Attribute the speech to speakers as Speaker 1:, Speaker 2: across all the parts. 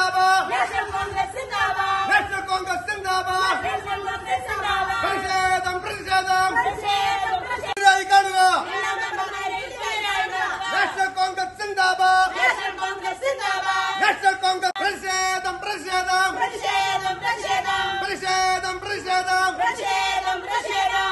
Speaker 1: സിന്ദാബാദ്
Speaker 2: National Congress സിന്ദാബാദ്
Speaker 1: National Congress സിന്ദാബാദ്
Speaker 2: National Congress സിന്ദാബാദ്
Speaker 1: പ്രതിഷേധം പ്രതിഷേധം
Speaker 2: പ്രതിഷേധം പ്രതിഷേധം
Speaker 1: ഇതിനായി കാണുക
Speaker 2: എല്ലാ മെമ്പർമാരെ ഇടിച്ചുകയറ്റുക.
Speaker 1: നാഷണൽ കോൺഗ്രസ് സിന്ദാബാദ്
Speaker 2: നാഷണൽ കോൺഗ്രസ് സിന്ദാബാദ്
Speaker 1: നാഷണൽ കോൺഗ്രസ് പ്രതിഷേധം പ്രതിഷേധം
Speaker 2: പ്രതിഷേധം പ്രതിഷേധം
Speaker 1: പ്രതിഷേധം പ്രതിഷേധം
Speaker 2: പ്രതിഷേധം പ്രതിഷേധം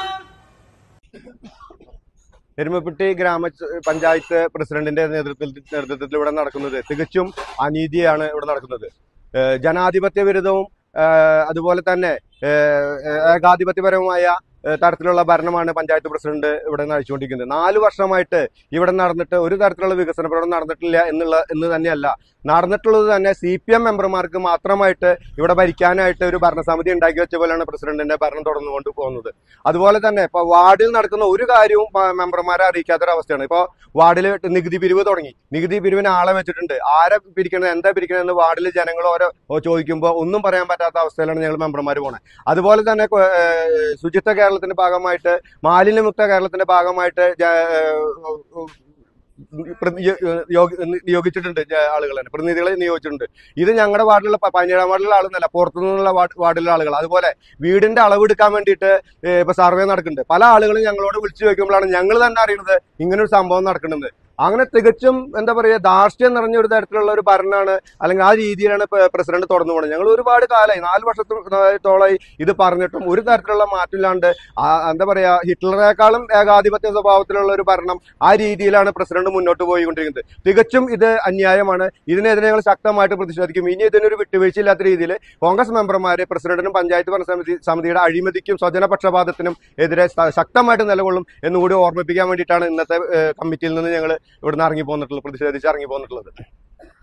Speaker 3: എരുമപ്പെട്ടി ഗ്രാമ പഞ്ചായത്ത് പ്രസിഡന്റിന്റെ നേതൃത്വത്തിൽ നേതൃത്വത്തിൽ ഇവിടെ നടക്കുന്നത് തികച്ചും അനീതിയാണ് ഇവിടെ നടക്കുന്നത് ഏഹ് ജനാധിപത്യ വിരുദ്ധവും ഏഹ് അതുപോലെ തന്നെ ഏഹ് ഏകാധിപത്യപരവുമായ ഏഹ് തരത്തിലുള്ള ഭരണമാണ് പഞ്ചായത്ത് പ്രസിഡന്റ് ഇവിടെ നയിച്ചുകൊണ്ടിരിക്കുന്നത് നാല് വർഷമായിട്ട് ഇവിടെ നടന്നിട്ട് ഒരു തരത്തിലുള്ള വികസന പ്രവർത്തനം നടന്നിട്ടില്ല എന്നുള്ള എന്ന് തന്നെയല്ല നടന്നിട്ടുള്ളത് തന്നെ സി പി എം മെമ്പർമാർക്ക് മാത്രമായിട്ട് ഇവിടെ ഭരിക്കാനായിട്ട് ഒരു ഭരണസമിതി ഉണ്ടാക്കി വെച്ച പോലെയാണ് പ്രസിഡന്റിന്റെ ഭരണം തുടർന്നുകൊണ്ട് പോകുന്നത് അതുപോലെ തന്നെ ഇപ്പൊ വാർഡിൽ നടക്കുന്ന ഒരു കാര്യവും പ- മെമ്പർമാരെ അറിയിക്കാത്തൊരവസ്ഥയാണ് ഇപ്പൊ വാർഡിൽ നികുതി പിരിവ് തുടങ്ങി നികുതി പിരിവിന് ആളെ വെച്ചിട്ടുണ്ട് ആരെ പിരിക്കണത് എന്താ പിരിക്കണത് എന്ന് വാർഡിൽ ജനങ്ങൾ ഓരോ ചോദിക്കുമ്പോൾ ഒന്നും പറയാൻ പറ്റാത്ത അവസ്ഥയിലാണ് ഞങ്ങൾ മെമ്പർമാർ പോണത് അതുപോലെ തന്നെ കൊ- ഏഹ് ശുചിത്വ കേരളത്തിന്റെ ഭാഗമായിട്ട് മാലിന്യമുക്ത കേരളത്തിന്റെ ഭാഗമായിട്ട് ജ- ഏഹ് പ്രതി- യോഗ- നിയോഗിച്ചിട്ടുണ്ട് ജ- ആളുകൾ തന്നെ പ്രതിനിധികളെ നിയോഗിച്ചിട്ടുണ്ട് ഇത് ഞങ്ങളുടെ വാർഡിലുള്ള പ- പതിനേഴാം വാർഡിലുള്ള ആളൊന്നല്ല പുറത്തുനിന്നുള്ള വാർഡ് വാർഡിലുള്ള ആളുകൾ അതുപോലെ വീടിന്റെ അളവെടുക്കാൻ വേണ്ടിയിട്ട് ഏഹ് ഇപ്പൊ സർവേ നടക്കുന്നുണ്ട് പല ആളുകളും ഞങ്ങളോട് വിളിച്ചു ചോദിക്കുമ്പോഴാണ് ഞങ്ങൾ തന്നെ അറിയുന്നത് ഇങ്ങനെ ഒരു സംഭവം നടക്കുന്നുണ്ട് അങ്ങനെ തികച്ചും എന്താ പറയുക ധാർഷ്ട്യം നിറഞ്ഞ ഒരു തരത്തിലുള്ള ഒരു ഭരണമാണ് അല്ലെങ്കിൽ ആ രീതിയിലാണ് ഇപ്പൊ പ്രസിഡന്റ് തുറന്നു പോകുന്നത് ഞങ്ങൾ ഒരുപാട് കാലമായി നാല് വർഷത്തോളമായി ഇത് പറഞ്ഞിട്ടും ഒരു തരത്തിലുള്ള മാറ്റമില്ലാണ്ട് ആ എന്താ പറയാ ഹിറ്റ്ലറേക്കാളും ഏകാധിപത്യ സ്വഭാവത്തിലുള്ള ഒരു ഭരണം ആ രീതിയിലാണ് പ്രസിഡന്റ് മുന്നോട്ട് പോയിക്കൊണ്ടിരിക്കുന്നത് തികച്ചും ഇത് അന്യായമാണ് ഇതിനെതിരെ ഞങ്ങൾ ശക്തമായിട്ട് പ്രതിഷേധിക്കും ഇനി ഇതിനൊരു വിട്ടുവീഴ്ചയില്ലാത്ത രീതിയിൽ കോൺഗ്രസ് മെമ്പർമാരെ പ്രസിഡന്റിനും പഞ്ചായത്ത് ഭരണ സമിതി സമിതിയുടെ അഴിമതിക്കും സ്വജനപക്ഷപാതത്തിനും എതിരെ ശ- ശക്തമായിട്ട് നിലകൊള്ളും എന്നുകൂടി ഓർമ്മിപ്പിക്കാൻ വേണ്ടിയിട്ടാണ് ഇന്നത്തെ ഏഹ്, കമ്മിറ്റിയിൽ നിന്ന് ഞങ്ങൾ ഇവിടുന്ന് ഇറങ്ങി പോന്നിട്ടുള്ളത് പ്രതിഷേധിച്ച് ഇറങ്ങി പോന്നിട്ടുള്ളത്